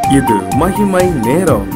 இது மகிமை நேரம்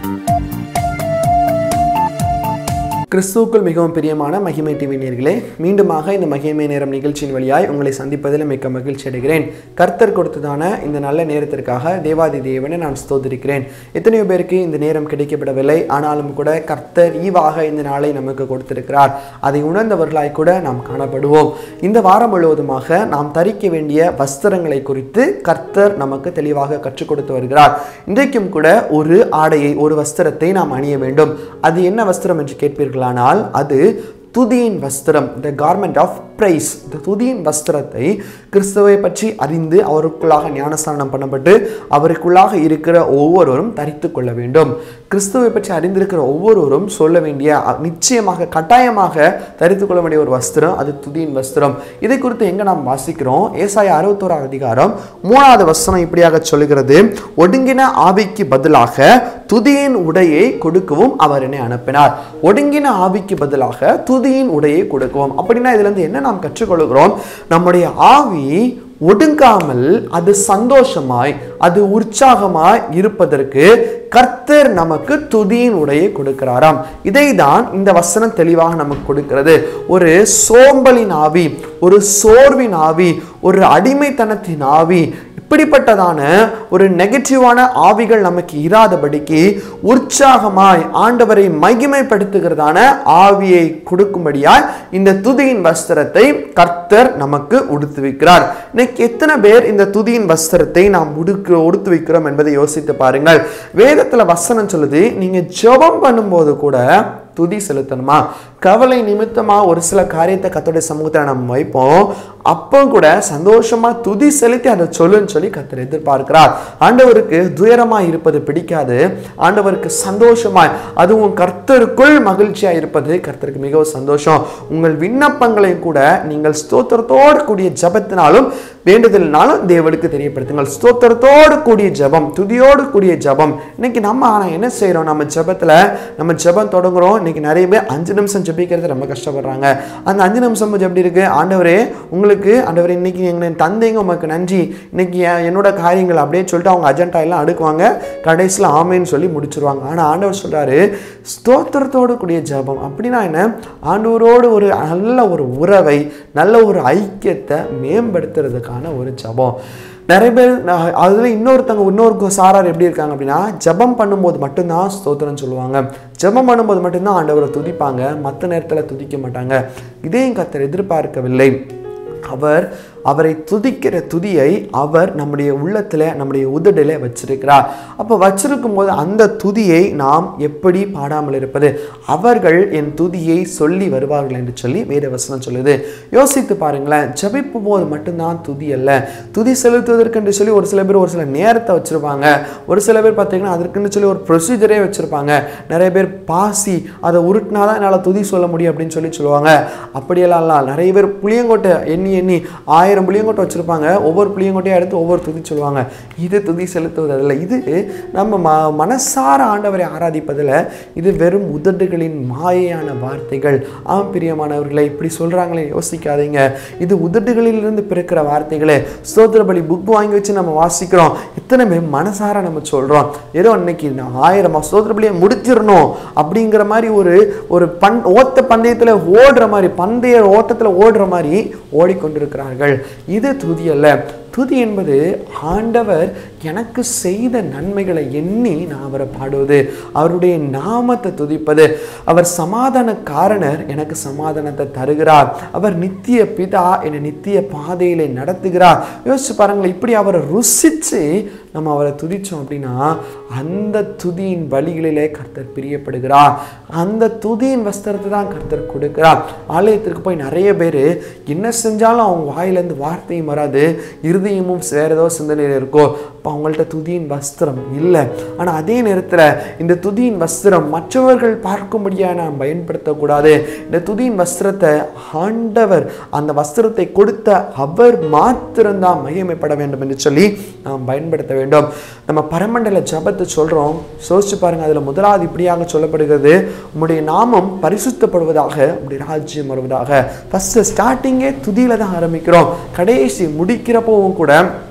கிறிஸ்துவுக்குள் மிகவும் பிரியமான மகிமை டிவி நேர்களே மீண்டுமாக இந்த மகிமை நேரம் நிகழ்ச்சியின் வழியாய் உங்களை சந்திப்பதில் மிக்க மகிழ்ச்சி அடைகிறேன் கர்த்தர் கொடுத்ததான இந்த நல்ல நேரத்திற்காக தேவாதி தேவனை நான் ஸ்தோத்திரிக்கிறேன் எத்தனையோ பேருக்கு இந்த நேரம் கிடைக்கப்படவில்லை ஆனாலும் கூட கர்த்தர் ஈவாக இந்த நாளை நமக்கு கொடுத்திருக்கிறார் அதை உணர்ந்தவர்களாய் கூட நாம் காணப்படுவோம் இந்த வாரம் முழுவதுமாக நாம் தரிக்க வேண்டிய வஸ்திரங்களை குறித்து கர்த்தர் நமக்கு தெளிவாக கற்றுக் கொடுத்து வருகிறார் இன்றைக்கும் கூட ஒரு ஆடையை ஒரு வஸ்திரத்தை நாம் அணிய வேண்டும் அது என்ன வஸ்திரம் என்று கேட்பீர்களானால் அது துதியின் வஸ்திரம் த கார்மெண்ட் ஆஃப் பிரைஸ் இந்த துதியின் வஸ்திரத்தை கிறிஸ்துவை பற்றி அறிந்து அவருக்குள்ளாக ஞானஸ்தானம் பண்ணப்பட்டு அவருக்குள்ளாக இருக்கிற ஒவ்வொருவரும் தரித்து கொள்ள வேண்டும் கிறிஸ்துவை பற்றி அறிந்திருக்கிற ஒவ்வொருவரும் சொல்ல வேண்டிய அ- நிச்சயமாக கட்டாயமாக தரித்து கொள்ள வேண்டிய ஒரு வஸ்திரம் அது துதியின் வஸ்திரம் இதை குறித்து எங்க நாம் வாசிக்கிறோம் ஏசாய அறுபத்தோராம் அதிகாரம் மூணாவது வசனம் இப்படியாக சொல்லுகிறது ஒடுங்கின ஆவிக்கு பதிலாக துதியின் உடையை கொடுக்கவும் அவர் என்னை அனுப்பினார் ஒடுங்கின ஆவிக்கு பதிலாக துதியின் உடையை கொடுக்கவும் அப்படின்னா இதுல இருந்து என்ன நாம் கற்றுக்கொள்கிறோம் நம்முடைய ஆவி ஒடுங்காமல் அது சந்தோஷமாய் அது உற்சாகமாய் இருப்பதற்கு கர்த்தர் நமக்கு துதியின் உடையை கொடுக்கிறாராம் இதை தான் இந்த வசனம் தெளிவாக நமக்கு கொடுக்கிறது ஒரு சோம்பலின் ஆவி ஒரு சோர்வின் ஆவி ஒரு அடிமைத்தனத்தின் ஆவி இப்படிப்பட்டதான ஒரு நெகட்டிவான ஆவிகள் நமக்கு இராதபடிக்கு உற்சாகமாய் ஆண்டவரை மகிமைப்படுத்துகிறதான ஆவியை கொடுக்கும்படியாய் இந்த துதியின் வஸ்திரத்தை கர்த்தர் நமக்கு உடுத்து வைக்கிறார் இன்னைக்கு எத்தனை பேர் இந்த துதியின் வஸ்திரத்தை நாம் உடுக்க உடுத்து வைக்கிறோம் என்பதை யோசித்து பாருங்கள் வேதத்துல வசனம் சொல்லுது நீங்க ஜெபம் பண்ணும்போது கூட துதி செலுத்தணுமா கவலை நிமித்தமா ஒரு சில காரியத்தை கத்தோடைய சமூகத்தில் நம்ம வைப்போம் அப்போ கூட சந்தோஷமா துதி செலுத்தி அதை சொல்லுன்னு சொல்லி கத்தர் எதிர்பார்க்கிறார் ஆண்டவருக்கு துயரமா இருப்பது பிடிக்காது ஆண்டவருக்கு சந்தோஷமாய் அதுவும் கர்த்தருக்குள் மகிழ்ச்சியா இருப்பது கர்த்தருக்கு மிகவும் சந்தோஷம் உங்கள் விண்ணப்பங்களை கூட நீங்கள் ஸ்தோத்திரத்தோடு கூடிய ஜபத்தினாலும் வேண்டுதல்னாலும் தேவனுக்கு தெரியப்படுத்துங்கள் ஸ்தோத்திரத்தோடு கூடிய ஜெபம் துதியோடு கூடிய ஜெபம் இன்னைக்கு நம்ம ஆனா என்ன செய்றோம் நம்ம ஜெபத்துல நம்ம ஜெபம் தொடங்குறோம் இன்னைக்கு நிறைய பேர் அஞ்சு நிமிஷம் ஜெபிக்கிறது ரொம்ப கஷ்டப்படுறாங்க அந்த அஞ்சு நிமிஷம் எப்படி இருக்கு ஆண்டவரே உங்களுக்கு ஆண்டவரே இன்னைக்கு எங்களை தந்தைங்க உமக்கு நன்றி இன்னைக்கு என்- என்னோட காரியங்கள் அப்படியே சொல்லிட்டு அவங்க அஜெண்டா எல்லாம் அடுக்குவாங்க கடைசியில் ஆமேன்னு சொல்லி முடிச்சிருவாங்க ஆனா ஆண்டவர் சொல்றாரு ஸ்தோத்திரத்தோடு கூடிய ஜெபம் அப்படின்னா என்ன ஆண்டவரோடு ஒரு நல்ல ஒரு உறவை நல்ல ஒரு ஐக்கியத்தை மேம்படுத்துறதுக்கான ஒரு ஜெபம் நிறைய பேர் நான் அதுல இன்னொருத்தவங்க இன்னொரு சாரார் எப்படி இருக்காங்க அப்படின்னா ஜெபம் பண்ணும்போது மட்டும்தான் ஸ்தோத்திரம் சொல்லுவாங்க ஜெபம் பண்ணும்போது மட்டும்தான் ஆண்டவரை துதிப்பாங்க மற்ற நேரத்தில் துதிக்க மாட்டாங்க இதையும் கத்தர் எதிர்பார்க்கவில்லை அவர் அவரை துதிக்கிற துதியை அவர் நம்முடைய உள்ளத்தில் நம்முடைய உதடில் வச்சிருக்கிறார் அப்போ வச்சிருக்கும் போது அந்த துதியை நாம் எப்படி பாடாமல் இருப்பது அவர்கள் என் துதியை சொல்லி வருவார்கள் என்று சொல்லி வேத வசனம் சொல்லுது யோசித்து பாருங்களேன் ஜெபிக்கும் போது மட்டும்தான் துதி அல்ல துதி செலுத்துவதற்கென்று சொல்லி ஒரு சில பேர் ஒரு சில நேரத்தை வச்சிருப்பாங்க ஒரு சில பேர் பார்த்தீங்கன்னா அதற்குன்னு சொல்லி ஒரு ப்ரொசீஜரே வச்சிருப்பாங்க நிறைய பேர் பாசி அதை உருட்டினா தான் என்னால் துதி சொல்ல முடியும் அப்படின்னு சொல்லி சொல்லுவாங்க அப்படியெல்லாம் இல்லை நிறைய பேர் புளியங்கொட்டை எண்ணி எண்ணி ஆயிரம் புளியங்கொட்டை வச்சிருப்பாங்க ஒவ்வொரு புளியங்கொட்டையும் எடுத்து ஒவ்வொரு துதி சொல்லுவாங்க இது துதி செலுத்துவது அதில் இது நம்ம ம மனசார ஆண்டவரை ஆராதிப்பதில் இது வெறும் உதடுகளின் மாயையான வார்த்தைகள் ஆம் பிரியமானவர்களை இப்படி சொல்றாங்களே யோசிக்காதீங்க இது உதடுகளிலிருந்து பிறக்கிற வார்த்தைகளே ஸ்தோத்திர பலி புக் வாங்கி வச்சு நம்ம வாசிக்கிறோம் இத்தனை பேர் மனசார நம்ம சொல்றோம் ஏதோ இன்னைக்கு நான் ஆயிரம் ஸ்தோத்திர பலியை முடிச்சிடணும் அப்படிங்கிற மாதிரி ஒரு ஒரு பண் ஓட்ட பந்தயத்தில் ஓடுற மாதிரி பந்தய ஓட்டத்தில் ஓடுற மாதிரி ஓடிக்கொண்டிருக்கிறார்கள் இது துதி அல்ல துதி என்பது ஆண்டவர் எனக்கு செய்த நன்மைகளை எண்ணி நான் அவரை பாடுவது அவருடைய நாமத்தை துதிப்பது அவர் சமாதான காரணர் எனக்கு சமாதானத்தை தருகிறார் அவர் நித்திய பிதா என்னை நித்திய பாதையிலே நடத்துகிறார் யோசிச்சு பாருங்களேன் இப்படி அவரை ருசிச்சு நம்ம அவரை துதிச்சோம் அப்படின்னா அந்த துதியின் வழிகளிலே கர்த்தர் பிரியப்படுகிறார் அந்த துதியின் வஸ்திரத்தை தான் கர்த்தர் கொடுக்கிறார் ஆலயத்திற்கு போய் நிறைய பேர் என்ன செஞ்சாலும் அவங்க வாயிலேருந்து வார்த்தையும் வராது இருதயமும் வேற ஏதோ சிந்தனையில் இருக்கோ அப்போ அவங்கள்ட்ட துதியின் வஸ்திரம் இல்லை ஆனால் அதே நேரத்தில் இந்த துதியின் வஸ்திரம் மற்றவர்கள் பார்க்கும்படியாக நாம் பயன்படுத்தக்கூடாது இந்த துதியின் வஸ்திரத்தை ஆண்டவர் அந்த வஸ்திரத்தை கொடுத்த அவர் மாத்திரம்தான் மகிமைப்பட வேண்டும் என்று சொல்லி நாம் பயன்படுத்த வேண்டும் நம்ம பரமண்டல ஜபத்தை சொல்கிறோம் சோசிச்சு பாருங்க அதில் முதலாவது இப்படியாக சொல்லப்படுகிறது உம்முடைய நாமம் பரிசுத்தப்படுவதாக உம்முடைய ராஜ்யம் வருவதாக ஃபஸ்ட்டு ஸ்டார்டிங்கே துதியில தான் ஆரம்பிக்கிறோம் கடைசி முடிக்கிறப்பவும் கூட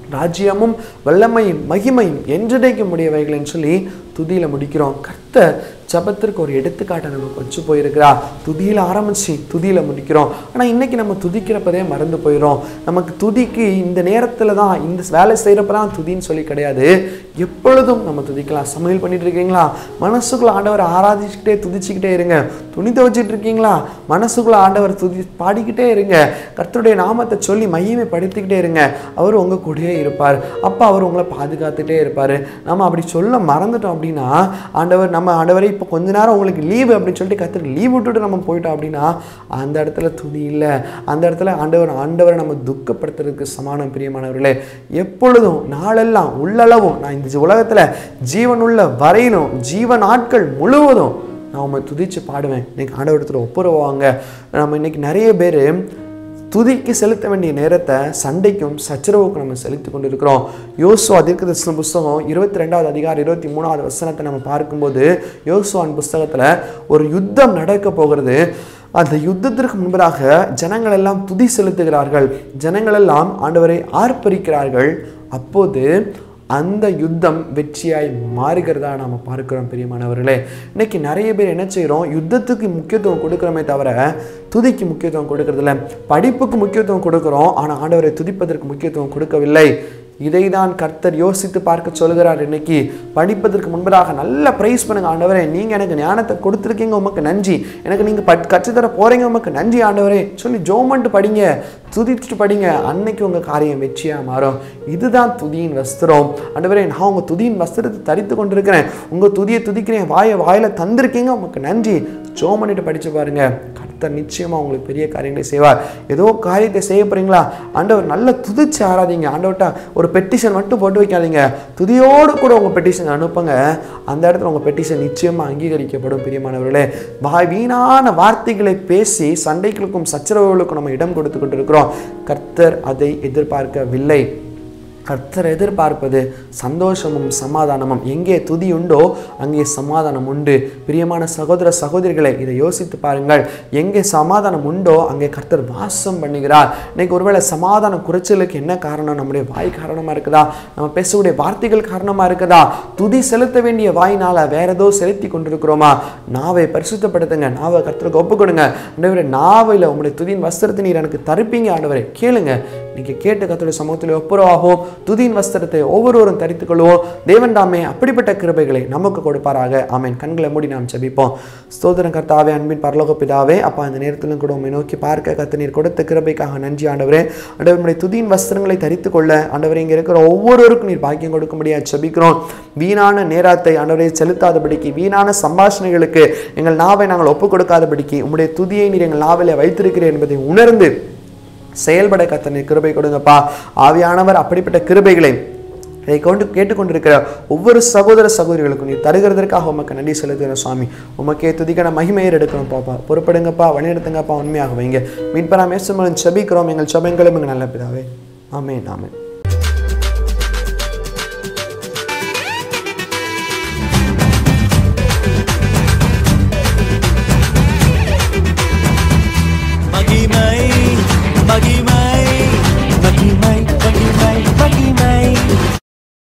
ராஜ்யமும் வல்லமையும் மகிமையும் என்றைக்கு முடியவைகள்னு சொல்லி துதியில முடிக்கிறோம் கர்த்தர் ஜபத்திற்கு ஒரு எடுத்துக்காட்டை நமக்கு வச்சு போயிருக்கிறா துதியில ஆரம்பிச்சு துதியில முடிக்கிறோம் ஆனா இன்னைக்கு நம்ம துதிக்கிறப்பதே மறந்து போயிடும் நமக்கு துதிக்கு இந்த நேரத்துல தான் இந்த வேலை செய்யறப்ப தான் துதின்னு சொல்லி கிடையாது எப்பொழுதும் நம்ம துதிக்கலாம் சமையல் பண்ணிட்டு இருக்கீங்களா மனசுக்குள்ள ஆண்டவரை ஆராதிச்சுக்கிட்டே துதிச்சுக்கிட்டே இருங்க துணி துவைச்சிட்டு இருக்கீங்களா மனசுக்குள்ள ஆண்டவர் துதி பாடிக்கிட்டே இருங்க கர்த்தருடைய நாமத்தை சொல்லி மகிமைப்படுத்திக்கிட்டே இருங்க அவர் உங்க கூடயே இருப்பார் அப்போ அவர் உங்களை பாதுகாத்துட்டே இருப்பார் நம்ம அப்படி சொல்ல மறந்துட்டோம் அப்படின்னா ஆண்டவர் நம்ம ஆண்டவரை இப்போ கொஞ்ச நேரம் உங்களுக்கு லீவு அப்படின்னு சொல்லிட்டு கர்த்தர் லீவ் விட்டுட்டு நம்ம போயிட்டோம் அப்படின்னா அந்த இடத்துல துதி இல்லை அந்த இடத்துல ஆண்டவர் ஆண்டவரை நம்ம துக்கப்படுத்துறதுக்கு சமானம் பிரியமானவர்களே எப்பொழுதும் நாளெல்லாம் உள்ளளவும் நான் இந்த உலகத்தில் ஜீவனுள்ள வரையிலும் ஜீவ நாட்கள் முழுவதும் நான் உண்மை துதிச்சு பாடுவேன் இன்னைக்கு ஆண்டவரத்தில் ஒப்புரவாங்க நம்ம இன்னைக்கு நிறைய பேர் துதிக்கு செலுத்த வேண்டிய நேரத்தை சண்டைக்கும் சச்சரவுக்கும் நம்ம செலுத்தி கொண்டு இருக்கிறோம் யோசுவா தீர்க்கதரிசன புஸ்தகம் இருபத்தி ரெண்டாவது அதிகாரம் இருபத்தி மூணாவது வசனத்தை நம்ம பார்க்கும்போது யோசுவான் புஸ்தகத்தில் ஒரு யுத்தம் நடக்க போகிறது அந்த யுத்தத்திற்கு முன்பதாக ஜனங்கள் எல்லாம் துதி செலுத்துகிறார்கள் ஜனங்கள் எல்லாம் ஆண்டவரை ஆர்ப்பரிக்கிறார்கள் அப்போது அந்த யுத்தம் வெற்றியாய் மாறுகிறதா நாம் பார்க்கிறோம் பிரியமானவர்களே இன்னைக்கு நிறைய பேர் என்ன செய்கிறோம் யுத்தத்துக்கு முக்கியத்துவம் கொடுக்குறோமே தவிர துதிக்கு முக்கியத்துவம் கொடுக்கறதில்ல படிப்புக்கு முக்கியத்துவம் கொடுக்குறோம் ஆனால் ஆண்டவரை துதிப்பதற்கு முக்கியத்துவம் கொடுக்கவில்லை இதை தான் கர்த்தர் யோசித்து பார்க்க சொல்கிறார் இன்னைக்கு படிப்பதற்கு முன்பதாக நல்ல ப்ரைஸ் பண்ணுங்க ஆண்டவரே நீங்கள் எனக்கு ஞானத்தை கொடுத்துருக்கீங்க உமக்கு நன்றி எனக்கு நீங்கள் பட் கற்றுத்தர போகிறீங்க உமக்கு நன்றி ஆண்டவரே சொல்லி ஜோமன்ட்டு படிங்க துதிச்சுட்டு படிங்க அன்னைக்கு உங்கள் காரியம் வெற்றியாக மாறும் இதுதான் துதியின் வஸ்திரம் ஆண்டவரே நான் உங்கள் துதியின் வஸ்திரத்தை தரித்து கொண்டிருக்கிறேன் உங்கள் துதியை துதிக்கிறேன் வாயை வாயில் தந்திருக்கீங்க உமக்கு நன்றி ஜோம் பண்ணிட்டு படிச்சு பாருங்க கர்த்தர் நிச்சயமா உங்களுக்கு பெரிய காரியங்களை செய்வார் ஏதோ காரியத்தை செய்ய போறீங்களா ஆண்டவர் நல்ல துதிச்சு ஆராதிங்க ஆண்டவர்கிட்ட ஒரு பெட்டிஷன் மட்டும் போட்டு வைக்காதீங்க துதியோடு கூட உங்க பெட்டிஷன் அனுப்புங்க அந்த இடத்துல உங்க பெட்டிஷன் நிச்சயமா அங்கீகரிக்கப்படும் பிரியமானவர்களே வாய் வீணான வார்த்தைகளை பேசி சண்டைகளுக்கும் சச்சரவுகளுக்கும் நம்ம இடம் கொடுத்து கொண்டிருக்கிறோம் கர்த்தர் அதை எதிர்பார்க்கவில்லை கர்த்தர் எதிர்பார்ப்பது சந்தோஷமும் சமாதானமும் எங்கே துதி உண்டோ அங்கே சமாதானம் உண்டு பிரியமான சகோதர சகோதரிகளை இதை யோசித்து பாருங்கள் எங்கே சமாதானம் உண்டோ அங்கே கர்த்தர் வாசம் பண்ணுகிறார் இன்னைக்கு ஒருவேளை சமாதான குறைச்சலுக்கு என்ன காரணம் நம்முடைய வாய் காரணமாக இருக்குதா நம்ம பேசக்கூடிய வார்த்தைகள் காரணமாக இருக்குதா துதி செலுத்த வேண்டிய வாயினால வேற ஏதோ செலுத்தி கொண்டிருக்கிறோமா நாவை பரிசுத்தப்படுத்துங்க நாவை கர்த்தருக்கு ஒப்பு கொடுங்க ஆண்டவரே நாவையில் உங்களுடைய துதியின் வஸ்திரத்தை நீர் எனக்கு தருப்பீங்க ஆண்டவரே கேளுங்க நீங்க கேட்டு கர்த்தருடைய சமூகத்தில் ஒப்புரவாகும் துதியின் வஸ்திரத்தை ஒவ்வொருவரும் தரித்துக் கொள்வோம் தேவன் தாமே அப்படிப்பட்ட கிருபைகளை நமக்கு கொடுப்பாராக ஆமென் கண்களை மூடி நாம் ஜெபிப்போம் ஸ்தோத்திரம் கர்த்தாவே அன்பின் பரலோக பிதாவே அப்பா இந்த நேரத்திலும் கூட உண்மை நோக்கி பார்க்க கர்த்த நீர் கொடுத்த கிருபைக்காக நன்றி ஆண்டவரே ஆண்டவருடைய துதியின் வஸ்திரங்களை தரித்துக் கொள்ள ஆண்டவரே இங்கே இருக்கிற ஒவ்வொருவருக்கும் நீர் பாக்கியம் கொடுக்கும்படியா ஜெபிக்கிறோம் வீணான நேரத்தை ஆண்டவரை செலுத்தாதபடிக்கு வீணான சம்பாஷணைகளுக்கு எங்கள் நாவை நாங்கள் ஒப்புக் கொடுக்காதபடிக்கு உம்முடைய துதியை நீர் எங்கள் நாவிலே வைத்திருக்கிறேன் என்பதை உணர்ந்து செயல்பட கத்தனை கிருபை கொடுங்கப்பா ஆவியானவர் அப்படிப்பட்ட கிருபைகளை இதை கொண்டு கேட்டுக்கொண்டிருக்கிற ஒவ்வொரு சகோதர சகோதரிகளுக்கும் நீ தருகிறதற்காக உமக்கு நன்றி செலுத்துகிற சுவாமி உமக்கே துதிக்கான மகிமையை எடுக்கணும் பாப்பா பொறுப்படுங்கப்பா வழிநடத்துங்கப்பா உண்மையாக வைங்க மீன்பரா மேசமன் செபிக்கிறோம் எங்கள் செபங்களும் எங்கள் நல்ல பிதாவே ஆமென் ஆமென்